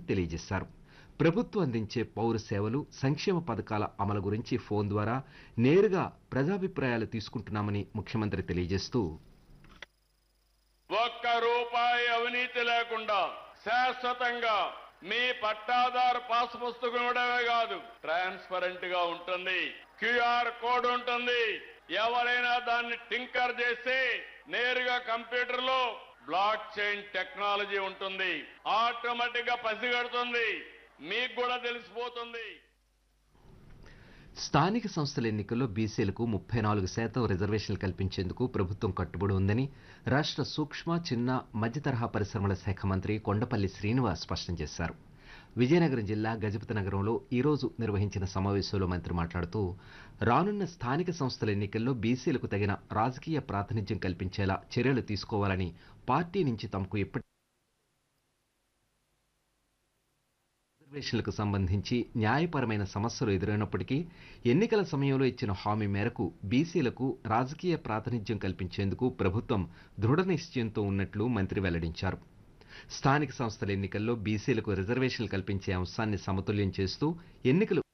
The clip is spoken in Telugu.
తెలియజేశారు ప్రభుత్వం అందించే పౌర సేవలు సంక్షేమ పథకాల అమలు గురించి ఫోన్ ద్వారా నేరుగా ప్రజాభిప్రాయాలు తీసుకుంటున్నామని ముఖ్యమంత్రి తెలియజేస్తూ ఒక్క రూపాయి అవినీతి లేకుండా శాశ్వతంగా మీ పట్టాదారు పాస్ పుస్తకం ఇవ్వడమే కాదు ట్రాన్స్పరెంట్ గా ఉంటుంది క్యూఆర్ కోడ్ ఉంటుంది ఎవరైనా దాన్ని టింకర్ చేసి నేరుగా కంప్యూటర్ లో బ్లాక్ చైన్ టెక్నాలజీ ఉంటుంది ఆటోమేటిక్ గా పసిగడుతుంది మీకు కూడా తెలిసిపోతుంది స్థానిక సంస్థల ఎన్నికల్లో బీసీలకు ముప్పై నాలుగు శాతం రిజర్వేషన్లు కల్పించేందుకు ప్రభుత్వం కట్టుబడి ఉందని రాష్ట్ర సూక్ష్మ చిన్న మధ్య తరహా పరిశ్రమల శాఖ మంత్రి కొండపల్లి శ్రీనివాస్ స్పష్టం చేశారు విజయనగరం జిల్లా గజపతి నగరంలో ఈరోజు నిర్వహించిన సమావేశంలో మంత్రి మాట్లాడుతూ రానున్న స్థానిక సంస్థల ఎన్నికల్లో బీసీలకు తగిన రాజకీయ ప్రాతినిధ్యం కల్పించేలా చర్యలు తీసుకోవాలని పార్టీ నుంచి తమకు ఇప్పటి రిజర్వేషన్లకు సంబంధించి న్యాయపరమైన సమస్యలు ఎదురైనప్పటికీ ఎన్నికల సమయంలో ఇచ్చిన హామీ మేరకు బీసీలకు రాజకీయ ప్రాతినిధ్యం కల్పించేందుకు ప్రభుత్వం దృఢ నిశ్చయంతో ఉన్నట్లు మంత్రి వెల్లడించారు స్థానిక సంస్థల ఎన్నికల్లో బీసీలకు రిజర్వేషన్లు కల్పించే అంశాన్ని సమతుల్యం చేస్తూ ఎన్నికలు